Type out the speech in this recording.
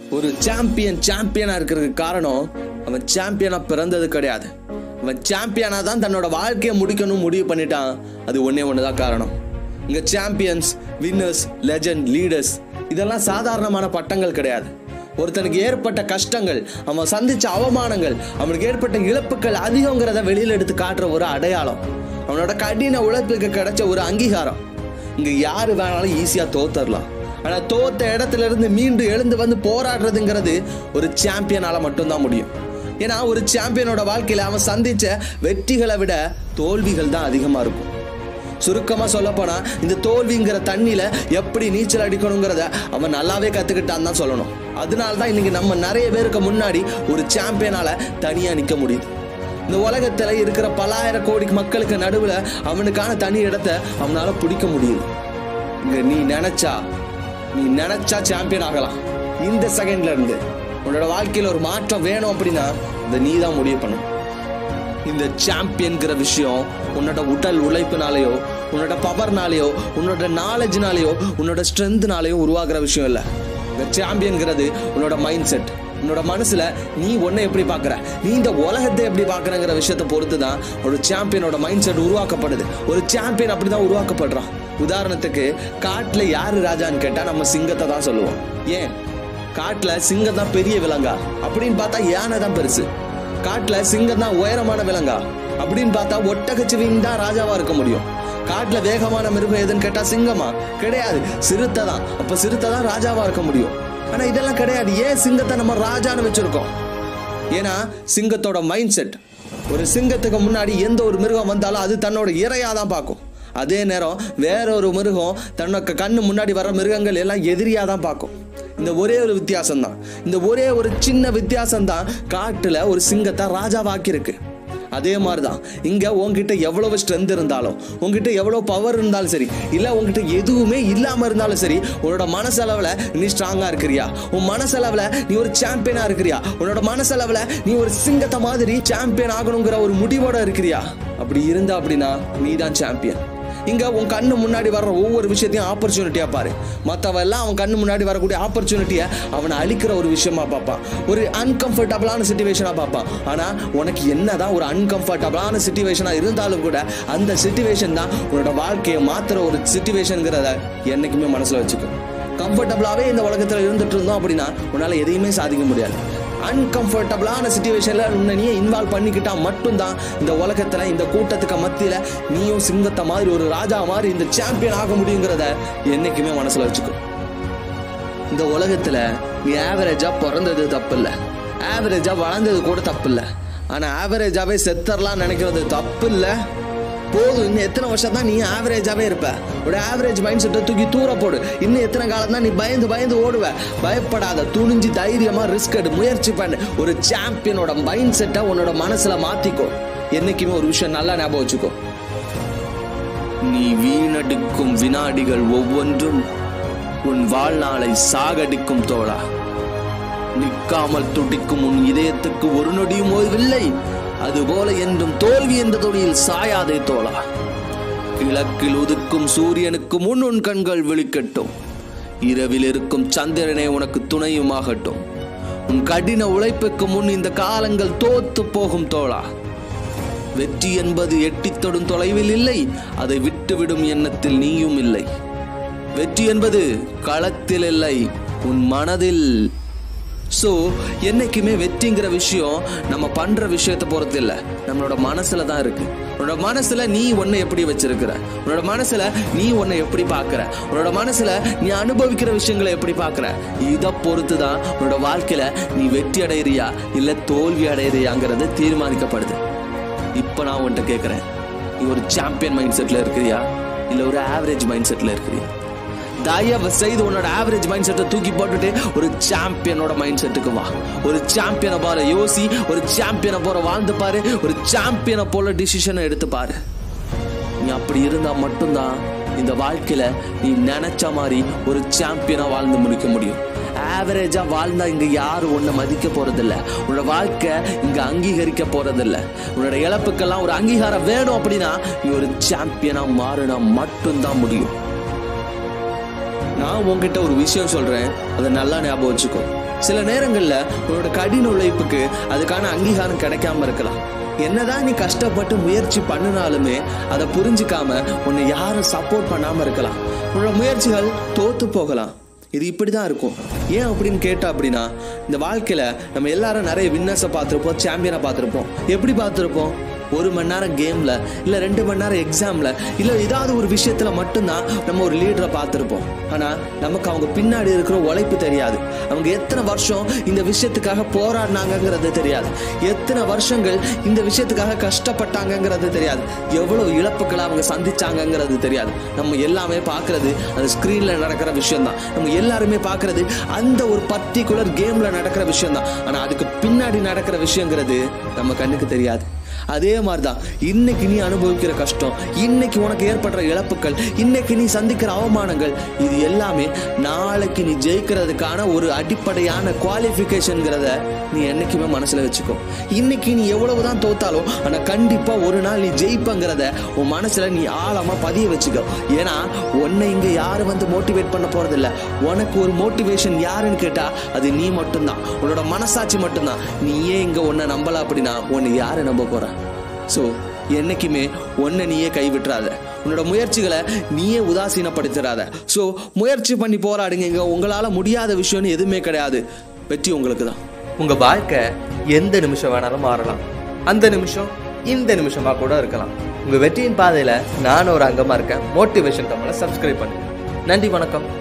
ஒரு சாம்பியன் சாம்பியனா இருக்கிறதுக்கு காரணம் அவன் சாம்பியனா பிறந்தது கிடையாது அவன் சாம்பியனா தான் தன்னோட வாழ்க்கையை முடிக்கணும் முடிவு பண்ணிட்டான் அது ஒன்னே ஒண்ணுதான் காரணம் இங்க சாம்பியன்ஸ் வின்னர்ஸ் லெஜண்ட் லீடர்ஸ் இதெல்லாம் சாதாரணமான பட்டங்கள் கிடையாது ஒருத்தனுக்கு ஏற்பட்ட கஷ்டங்கள் அவன் சந்திச்ச அவமானங்கள் அவனுக்கு ஏற்பட்ட இழப்புகள் அதிகங்கிறத வெளியில எடுத்து காட்டுற ஒரு அடையாளம் அவனோட கடின உழைப்புக்கு கிடைச்ச ஒரு அங்கீகாரம் இங்க யாரு வேணாலும் ஈஸியா தோத்தரலாம் ஆனா தோத்த இடத்துல இருந்து மீண்டு எழுந்து வந்து போராடுறதுங்கிறது ஒரு சாம்பியனால மட்டும்தான் முடியும் ஏன்னா ஒரு சாம்பியனோட வாழ்க்கையில அவன் சந்திச்ச வெற்றிகளை விட தோல்விகள் தான் அதிகமா இருக்கும் சுருக்கமா சொல்ல போனா இந்த தோல்விங்கிற தண்ணியில எப்படி நீச்சல் அடிக்கணுங்கிறத அவன் நல்லாவே கத்துக்கிட்டான்னு தான் சொல்லணும் அதனால தான் இன்னைக்கு நம்ம நிறைய பேருக்கு முன்னாடி ஒரு சாம்பியனால தனியா நிக்க முடியுது இந்த உலகத்துல இருக்கிற பலாயிரம் கோடி மக்களுக்கு நடுவுல அவனுக்கான தனி இடத்தை அவனால பிடிக்க முடியுது இங்க நீ நினைச்சா நீ நினைச்சா சாம்பியன் ஆகலாம் இந்த செகண்ட்ல இருந்து உன்னோட வாழ்க்கையில ஒரு மாற்றம் வேணும் அப்படின்னா இதை நீ தான் முடிவு பண்ணணும் இந்த சாம்பியன்கிற விஷயம் உன்னோட உடல் உழைப்புனாலேயோ உன்னோட பவர்னாலேயோ உன்னோட நாலேஜ்னாலேயோ உன்னோட ஸ்ட்ரென்த்னாலேயோ உருவாகிற விஷயம் இல்ல இந்த சாம்பியன்கிறது உன்னோட மைண்ட் செட் உன்னோட மனசுல நீ உன்னை எப்படி பாக்குற நீ இந்த உலகத்தை எப்படி பாக்குறங்கிற விஷயத்தை பொறுத்து தான் ஒரு சாம்பியனோட மைண்ட் செட் உருவாக்கப்படுது ஒரு சாம்பியன் அப்படிதான் உருவாக்கப்படுறான் உதாரணத்துக்கு காட்டுல யாரு ராஜான்னு கேட்டா நம்ம சிங்கத்தை தான் சொல்லுவோம் ஏன் காட்டுல சிங்கம் தான் பெரிய விலங்கா அப்படின்னு பார்த்தா யானை தான் பெருசு காட்டுல சிங்கம் தான் உயரமான விலங்கா அப்படின்னு பார்த்தா ஒட்டகச்சிவிங் தான் ராஜாவா இருக்க முடியும் காட்டுல வேகமான மிருகம் எதுன்னு கேட்டா சிங்கமா கிடையாது சிறுத்தை தான் அப்ப சிறுத்தை தான் ராஜாவா இருக்க முடியும் ஆனா இதெல்லாம் கிடையாது ஏன் சிங்கத்தை நம்ம ராஜான்னு வச்சிருக்கோம் ஏன்னா சிங்கத்தோட மைண்ட் செட் ஒரு சிங்கத்துக்கு முன்னாடி எந்த ஒரு மிருகம் வந்தாலும் அது தன்னோட இரையா தான் பார்க்கும் அதே நேரம் வேற ஒரு மிருகம் தன்னோட கண்ணு முன்னாடி வர மிருகங்கள் எல்லாம் எதிரியா தான் பார்க்கும் இந்த ஒரே ஒரு வித்தியாசம் தான் இந்த ஒரே ஒரு சின்ன வித்தியாசம் தான் காட்டுல ஒரு சிங்கத்தை ராஜாவாக்கியிருக்கு அதே மாதிரி தான் இங்க உன்கிட்ட எவ்வளவு ஸ்ட்ரென்த் இருந்தாலும் உன்கிட்ட எவ்வளவு பவர் இருந்தாலும் சரி இல்ல உன்கிட்ட எதுவுமே இல்லாம இருந்தாலும் சரி உன்னோட மனசளவுல நீ ஸ்ட்ராங்கா இருக்கிறியா உன் மனசளவுல நீ ஒரு சாம்பியனா இருக்கிறியா உன்னோட மனசளவுல நீ ஒரு சிங்கத்தை மாதிரி சாம்பியன் ஆகணுங்கிற ஒரு முடிவோட இருக்கிறியா அப்படி இருந்தா அப்படின்னா நீ தான் சாம்பியன் இங்க உன் கண்ணு முன்னாடி வர்ற ஒவ்வொரு விஷயத்தையும் ஆப்பர்ச்சுனிட்டியா பாரு மத்தவன் எல்லாம் அவன் கண்ணு முன்னாடி வரக்கூடிய ஆப்பர்ச்சுனிட்டியை அவனை அழிக்கிற ஒரு விஷயமா பார்ப்பான் ஒரு அன்கம்ஃபர்டபுளான சுச்சுவேஷனா பார்ப்பான் ஆனா உனக்கு என்னதான் ஒரு அன்கம்ஃபர்டபுளான சுச்சுவேஷனா இருந்தாலும் கூட அந்த சுச்சுவேஷன் தான் உன்னோட வாழ்க்கையை மாத்துற ஒரு சுச்சுவேஷன்ங்கிறத என்னைக்குமே மனசுல வச்சுக்கோ கம்ஃபர்டபுளாவே இந்த உலகத்துல இருந்துட்டு இருந்தோம் அப்படின்னா உன்னால எதையுமே சாதிக்க முடியாது அன்கம்ஃபர்டபுளான சுச்சுவேஷன்ல உன்னை நீ இன்வால்வ் பண்ணிக்கிட்டா மட்டும்தான் இந்த உலகத்துல இந்த கூட்டத்துக்கு மத்தியில நீயும் சிங்கத்தை மாதிரி ஒரு ராஜா மாதிரி இந்த சாம்பியன் ஆக முடியுங்கிறத என்னைக்குமே மனசுல வச்சுக்கோ இந்த உலகத்துல நீ ஆவரேஜா பிறந்தது தப்பு இல்ல ஆவரேஜா வளர்ந்தது கூட தப்பு இல்ல ஆனா ஆவரேஜாவே செத்தரலாம் நினைக்கிறது தப்பு இல்ல போதும் இன்னும் எத்தனை வருஷம் தான் நீ ஆவரேஜாவே இருப்ப ஒரு ஆவரேஜ் மைண்ட் செட்டை தூக்கி தூர போடு இன்னும் எத்தனை காலம் தான் நீ பயந்து பயந்து ஓடுவ பயப்படாத துணிஞ்சு தைரியமா ரிஸ்க் எடு முயற்சி பண்ணு ஒரு சாம்பியனோட மைண்ட் செட்டை உன்னோட மனசுல மாத்திக்கோ என்னைக்குமே ஒரு விஷயம் நல்லா ஞாபகம் வச்சுக்கோ நீ வீணடிக்கும் வினாடிகள் ஒவ்வொன்றும் உன் வாழ்நாளை சாகடிக்கும் தோழா நிற்காமல் துடிக்கும் உன் இதயத்துக்கு ஒரு நொடியும் ஓய்வில்லை அதுபோல என்றும் தோல்வி என்ற தொழில் சாயாதே தோழா கிழக்கில் உதிக்கும் சூரியனுக்கு முன் உன் கண்கள் விழிக்கட்டும் இரவில் இருக்கும் சந்திரனே உனக்கு துணையுமாகட்டும் உன் கடின உழைப்புக்கு முன் இந்த காலங்கள் தோத்து போகும் தோழா வெற்றி என்பது எட்டித் தொடும் தொலைவில் இல்லை அதை விட்டுவிடும் எண்ணத்தில் நீயும் இல்லை வெற்றி என்பது களத்தில் இல்லை உன் மனதில் ஸோ என்னைக்குமே வெற்றிங்கிற விஷயம் நம்ம பண்ற விஷயத்தை பொறுத்து இல்லை நம்மளோட மனசுல தான் இருக்கு உன்னோட மனசுல நீ உன்னை எப்படி வச்சிருக்கிற உன்னோட மனசுல நீ உன்னை எப்படி பார்க்கற உன்னோட மனசுல நீ அனுபவிக்கிற விஷயங்களை எப்படி பார்க்கற இதை பொறுத்து தான் உன்னோட வாழ்க்கையில நீ வெற்றி அடையிறியா இல்ல தோல்வி அடையிறியாங்கிறது தீர்மானிக்கப்படுது இப்போ நான் உன்கிட்ட கேட்குறேன் நீ ஒரு சாம்பியன் மைண்ட் செட்ல இருக்கிறியா இல்ல ஒரு ஆவரேஜ் மைண்ட் செட்ல இருக்கிறியா தயவு செய்து உன்னோட ஆவரேஜ் மைண்ட் செட்டை தூக்கி போட்டுட்டு ஒரு சாம்பியனோட மைண்ட் செட்டுக்கு வா ஒரு சாம்பியனை போல யோசி ஒரு சாம்பியனை போல வாழ்ந்து பாரு ஒரு சாம்பியனை போல டிசிஷனை எடுத்து பாரு நீ அப்படி இருந்தா மட்டும்தான் இந்த வாழ்க்கையில நீ நினைச்ச மாதிரி ஒரு சாம்பியனா வாழ்ந்து முடிக்க முடியும் ஆவரேஜா வாழ்ந்தா இங்க யாரும் உன்னை மதிக்க போறதில்ல உன்னோட வாழ்க்கை இங்க அங்கீகரிக்க போறதில்ல உன்னோட இழப்புக்கெல்லாம் ஒரு அங்கீகாரம் வேணும் அப்படின்னா நீ ஒரு சாம்பியனா மாறினா மட்டும்தான் முடியும் நான் உன்கிட்ட ஒரு விஷயம் சொல்றேன் அதை நல்லா ஞாபகம் வச்சுக்கோ சில நேரங்களில் உன்னோட கடின உழைப்புக்கு அதுக்கான அங்கீகாரம் கிடைக்காம இருக்கலாம் என்னதான் நீ கஷ்டப்பட்டு முயற்சி பண்ணினாலுமே அதை புரிஞ்சுக்காம உன்னை யாரும் சப்போர்ட் பண்ணாம இருக்கலாம் உன்னோட முயற்சிகள் தோத்து போகலாம் இது இப்படி தான் இருக்கும் ஏன் அப்படின்னு கேட்டா அப்படின்னா இந்த வாழ்க்கையில நம்ம எல்லாரும் நிறைய வின்னர்ஸை பார்த்துருப்போம் சாம்பியனை பார்த்துருப்போம் எப்படி பார்த்துருப்போம் ஒரு மணி நேரம் கேம்ல இல்ல ரெண்டு மணி நேரம் எக்ஸாம்ல இல்ல ஏதாவது ஒரு விஷயத்துல மட்டும்தான் நம்ம ஒரு லீடரை பார்த்துருப்போம் ஆனா நமக்கு அவங்க பின்னாடி இருக்கிற உழைப்பு தெரியாது அவங்க எத்தனை வருஷம் இந்த விஷயத்துக்காக போராடினாங்கங்கிறது தெரியாது எத்தனை வருஷங்கள் இந்த விஷயத்துக்காக கஷ்டப்பட்டாங்கங்கிறது தெரியாது எவ்வளவு இழப்புகளை அவங்க சந்திச்சாங்கங்கிறது தெரியாது நம்ம எல்லாமே பார்க்கிறது அந்த ஸ்கிரீன்ல நடக்கிற விஷயம் தான் நம்ம எல்லாருமே பார்க்கிறது அந்த ஒரு பர்டிகுலர் கேம்ல நடக்கிற விஷயம் தான் ஆனா அதுக்கு பின்னாடி நடக்கிற விஷயங்கிறது நம்ம கண்ணுக்கு தெரியாது அதே மாதிரிதான் இன்னைக்கு நீ அனுபவிக்கிற கஷ்டம் இன்னைக்கு உனக்கு ஏற்படுற இழப்புகள் இன்னைக்கு நீ சந்திக்கிற அவமானங்கள் இது எல்லாமே நாளைக்கு நீ ஜெயிக்கிறதுக்கான ஒரு அடிப்படையான குவாலிஃபிகேஷன்ங்கிறத நீ என்னைக்குமே மனசுல வச்சுக்கோ இன்னைக்கு நீ எவ்வளவுதான் தோத்தாலும் ஆனா கண்டிப்பா ஒரு நாள் நீ ஜெயிப்பங்கிறத உன் மனசுல நீ ஆழமா பதிய வச்சுக்கோ ஏன்னா உன்னை இங்க யாரும் வந்து மோட்டிவேட் பண்ண போறதில்ல உனக்கு ஒரு மோட்டிவேஷன் யாருன்னு கேட்டா அது நீ மட்டும்தான் உன்னோட மனசாட்சி மட்டும்தான் நீ ஏன் இங்க உன்னை நம்பல அப்படின்னா உன்னை யாரு நம்ப போற ஸோ என்னைக்குமே ஒன்றை நீயே கைவிட்டுறாத உன்னோட முயற்சிகளை நீயே உதாசீனப்படுத்திடாத ஸோ முயற்சி பண்ணி போராடுங்க இங்க உங்களால் முடியாத விஷயம்னு எதுவுமே கிடையாது வெற்றி உங்களுக்கு தான் உங்க வாழ்க்கை எந்த நிமிஷம் வேணாலும் மாறலாம் அந்த நிமிஷம் இந்த நிமிஷமா கூட இருக்கலாம் உங்க வெற்றியின் பாதையில நானும் ஒரு அங்கமா இருக்கேன் மோட்டிவேஷன் தமிழை சப்ஸ்கிரைப் பண்ணுங்க நன்றி வணக்கம்